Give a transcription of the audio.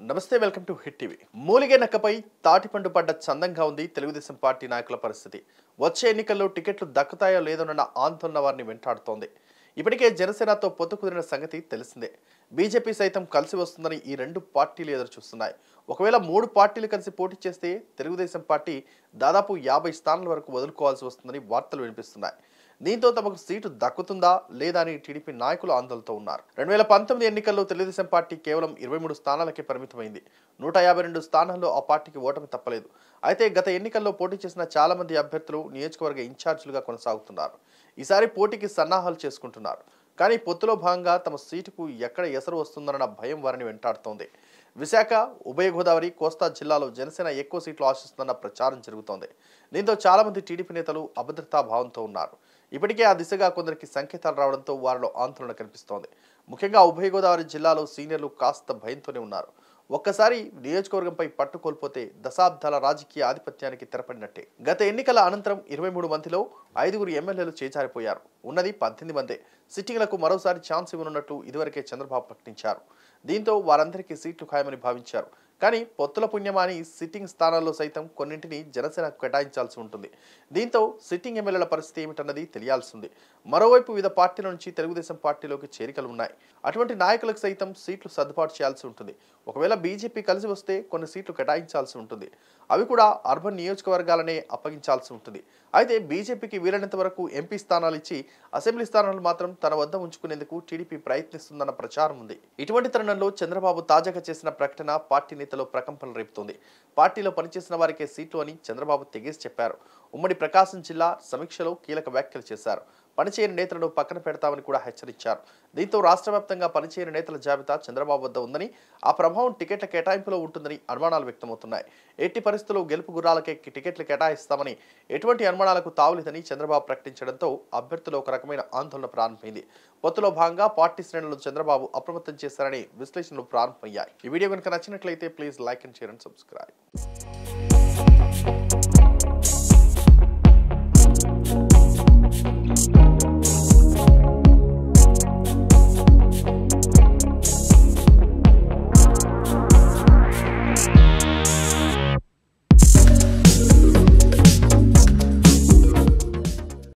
నమస్తే welcome to hit TV మూలిగే నక్కపై తాటిపండు పడ్డ చందంగా ఉంది తెలుగుదేశం పార్టీ నాయకుల పరిస్థితి వచ్చే ఎన్నికల్లో టికెట్లు దక్కుతాయో లేదోనన్న ఆందోళన వారిని వెంటాడుతోంది ఇప్పటికే జనసేనతో పొత్తు కుదిరిన సంగతి తెలిసిందే బీజేపీ సైతం కలిసి వస్తుందని ఈ రెండు పార్టీలు ఎదురు చూస్తున్నాయి ఒకవేళ మూడు పార్టీలు కలిసి పోటీ చేస్తే తెలుగుదేశం పార్టీ దాదాపు యాభై స్థానాల వరకు వదులుకోవాల్సి వస్తుందని వార్తలు వినిపిస్తున్నాయి దీంతో తమకు సీటు దక్కుతుందా లేదా అని టీడీపీ నాయకులు ఆందోళనతో ఉన్నారు రెండు వేల పంతొమ్మిది ఎన్నికల్లో తెలుగుదేశం పార్టీ కేవలం ఇరవై మూడు స్థానాలకే పరిమితమైంది నూట యాభై రెండు స్థానాల్లో ఆ పార్టీకి ఓటమి తప్పలేదు అయితే గత ఎన్నికల్లో పోటీ చేసిన చాలా మంది అభ్యర్థులు నియోజకవర్గ ఇన్ఛార్జీలుగా కొనసాగుతున్నారు ఈసారి పోటీకి సన్నాహాలు చేసుకుంటున్నారు కానీ పొత్తులో భాగంగా తమ సీటుకు ఎక్కడ ఎసరు వస్తుందన్న భయం వారిని వెంటాడుతోంది విశాఖ ఉభయ గోదావరి కోస్తా జిల్లాలో జనసేన ఎక్కువ సీట్లు ఆశిస్తుందన్న ప్రచారం జరుగుతోంది దీంతో చాలా మంది టీడీపీ నేతలు అభద్రతా భావంతో ఉన్నారు ఇప్పటికే ఆ దిశగా కొందరికి సంకేతాలు రావడంతో వారిలో ఆందోళన కనిపిస్తోంది ముఖ్యంగా ఉభయ గోదావరి జిల్లాలో సీనియర్లు కాస్త భయంతోనే ఉన్నారు ఒక్కసారి నియోజకవర్గంపై పట్టు కోల్పోతే దశాబ్దాల రాజకీయ ఆధిపత్యానికి తెరపడినట్టే గత ఎన్నికల అనంతరం ఇరవై మూడు మందిలో ఐదుగురు ఎమ్మెల్యేలు చేజారిపోయారు ఉన్నది పద్దెనిమిది మందే సిట్టింగ్లకు మరోసారి ఛాన్స్ ఇవ్వనున్నట్లు ఇదివరకే చంద్రబాబు ప్రకటించారు దీంతో వారందరికీ సీట్లు ఖాయమని భావించారు కానీ పొత్తుల పుణ్యమాని సిట్టింగ్ స్థానాల్లో సైతం కొన్నింటిని జనసేనకు కేటాయించాల్సి ఉంటుంది దీంతో సిట్టింగ్ ఎమ్మెల్యేల పరిస్థితి ఏమిటన్నది తెలియాల్సి ఉంది మరోవైపు వివిధ పార్టీల నుంచి తెలుగుదేశం పార్టీలోకి చేరికలు ఉన్నాయి అటువంటి నాయకులకు సైతం సీట్లు సర్దుబాటు చేయాల్సి ఉంటుంది ఒకవేళ బీజేపీ కలిసి వస్తే కొన్ని సీట్లు కేటాయించాల్సి ఉంటుంది అవి కూడా అర్బన్ నియోజకవర్గాలనే అప్పగించాల్సి ఉంటుంది అయితే బీజేపీకి వీలైనంత వరకు ఎంపీ స్థానాలు ఇచ్చి అసెంబ్లీ స్థానాలు మాత్రం తన వద్ద ఉంచుకునేందుకు టీడీపీ ప్రయత్నిస్తుందన్న ప్రచారం ఉంది ఇటువంటి తరుణంలో చంద్రబాబు తాజాగా చేసిన ప్రకటన పార్టీ నేతలో ప్రకంపనలు రేపుతోంది పార్టీలో పనిచేసిన వారికే సీట్లు అని చంద్రబాబు తెగేసి చెప్పారు ఉమ్మడి ప్రకాశం జిల్లా సమీక్షలో కీలక వ్యాఖ్యలు చేశారు పనిచేయని నేతలను పక్కన పెడతామని కూడా హెచ్చరించారు దీంతో రాష్ట్ర వ్యాప్తంగా పనిచేయని నేతల జాబితా చంద్రబాబు వద్ద ఉందని ఆ ప్రభావం టికెట్ల కేటాయింపులో ఉంటుందని అనుమానాలు వ్యక్తమవుతున్నాయి ఎట్టి పరిస్థితుల్లో గెలుపు గుర్రాలకే టికెట్లు కేటాయిస్తామని ఎటువంటి అనుమానాలకు తావులేదని చంద్రబాబు ప్రకటించడంతో అభ్యర్థులు ఒక రకమైన ఆందోళన ప్రారంభమైంది పొత్తులో భాగంగా పార్టీ శ్రేణులు చంద్రబాబు అప్రమత్తం చేశారని విశ్లేషణలు ప్రారంభమయ్యాయి ఈ వీడియో కనుక నచ్చినట్లయితే please like and share and subscribe